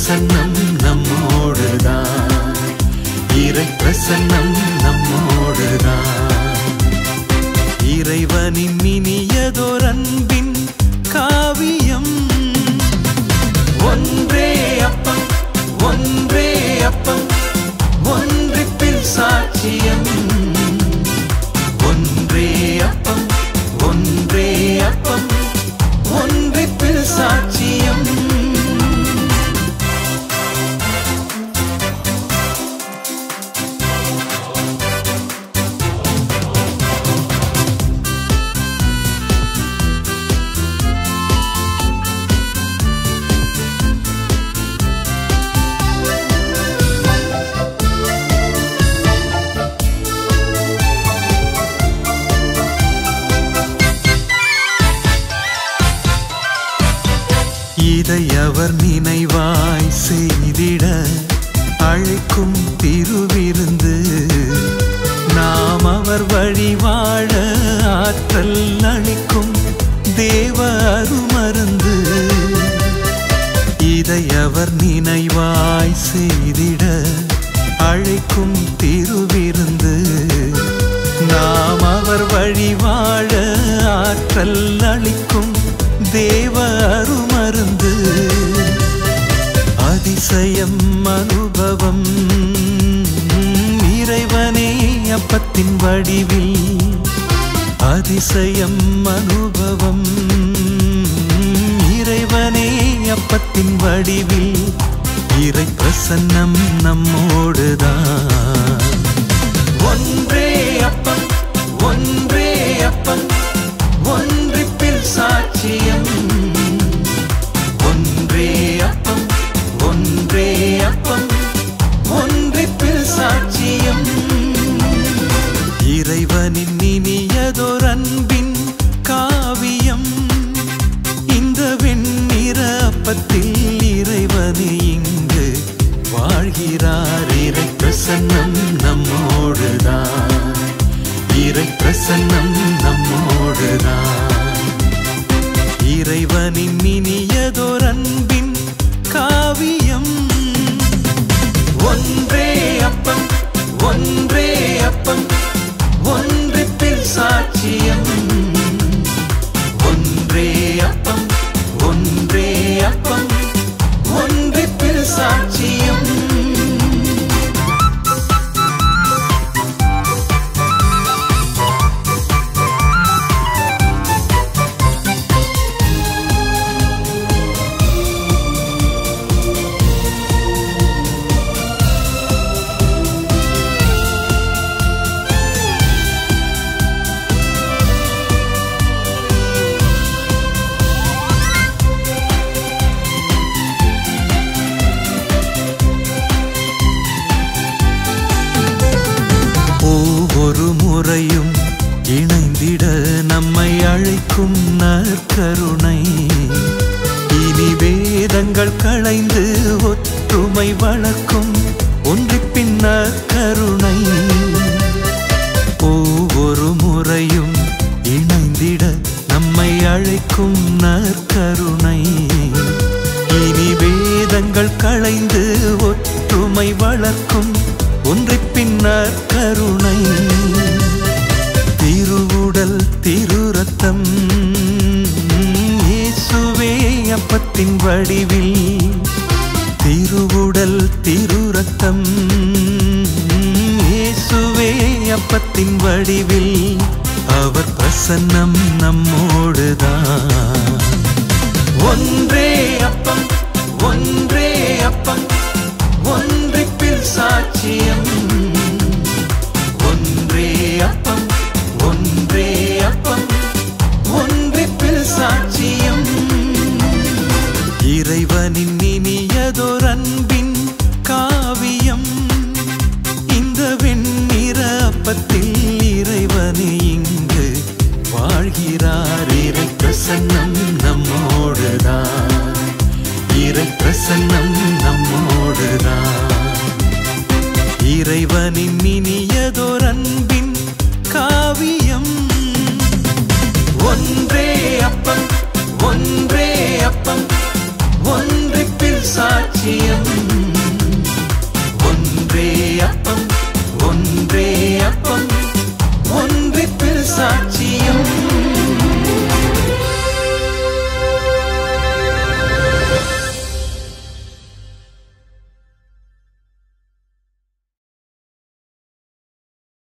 பிரசன்னம் நம்மோடுதான் இறை பிரசன்னம் நம்மோடுதான் இறைவனின் இனியதோர் அன்பின் காவியம் ஒன்றே அப்பம் ஒன்றே அப்பம் ஒன்றிப்பில் சாட்சியம் ஒன்றே அப்பம் ஒன்றே அப்பம் ஒன்றிப்பில் சாட்சியம் இதை அவர் நினைவாய் செய்திட அழைக்கும் திருவிருந்து நாம் அவர் வழி வாழ ஆற்றல் அளிக்கும் தேவ அருமருந்து இதை அவர் நினைவாய் செய்திட அழைக்கும் திருவிருந்து நாம் அவர் வழி வாழ ஆற்றல் அளிக்கும் தேவ அருமருந்து அதிசயம் அனுபவம் இறைவனே அப்பத்தின் வடிவில் அதிசயம் அனுபவம் இறைவனே அப்பத்தின் வடிவில் இறை பிரசன்னம் நம்மோடுதான் ஒன்றே அப்பம் ஒன்றே அப்பம் ஒன்றிப்பில் சாட்சியம் ஒன்றே அப்பம் ஒன்றே அப்பம் ஒன்றிப்பில் சாட்சியம் இறைவனின் இனியதோர் அன்பின் காவியம் இந்த வெண்ணிற அப்பத்தில் இறைவனே இங்கு வாழ்கிறார் இறை பிரசன்னம் நம்மோடுதான் இறை பிரசன்னம் நம்மோடுதான் இறைவனின் இனியதோர் அன்பின் காவியம் ஒன்றே அப்பம் ஒன்றே அப்பம் ஒன்றிப்பில் சாட்சியம் ஒன்றே அப்பம் ஒன்றே அப்பம் ஒன்றிப்பில் சாட்சியம் ஒவ்வொரு முறையும் இணைந்திட நம்மை அழைக்கும் நற்கருணை இனி வேதங்கள் களைந்து ஒற்றுமை வளர்க்கும் ஒன்றிப்பின் நற்கருணை ஒவ்வொரு முறையும் இணைந்திட நம்மை அழைக்கும் நற்கருணை இனி வேதங்கள் களைந்து ஒற்றுமை வளர்க்கும் ஒன்றை பின்னர் கருணை திருவுடல் திரு ரத்தம் இயேசுவே அப்பத்தின் வடிவில் திருவுடல் திரு ரத்தம் இயேசுவே அப்பத்தின் வடிவில் அவர் பிரசன்னம் நம்மோடுதான் ஒன்றே அப்பம் ஒன்றே அப்பம் ஒன்றிப்பில் சாட்சியம் ஒன்றே அப்பம் ஒன்றே அப்பம் ஒன்றிப்பில் சாட்சியம் இறைவனின் இனியதோர் அன்பின் காவியம் இந்த வெண்ணிற அப்பத்தில் இறைவனே இங்கு வாழ்கிறார் இறை பிரசன்னம் நம்மோடுதான் இறை பிரசன்னம் நம்மோடுதான் இறைவனின் இனியதோர் அன்பின் காவியம் ஒன்றே அப்பம் ஒன்றே அப்பம் ஒன்றிப்பில் சாட்சியம்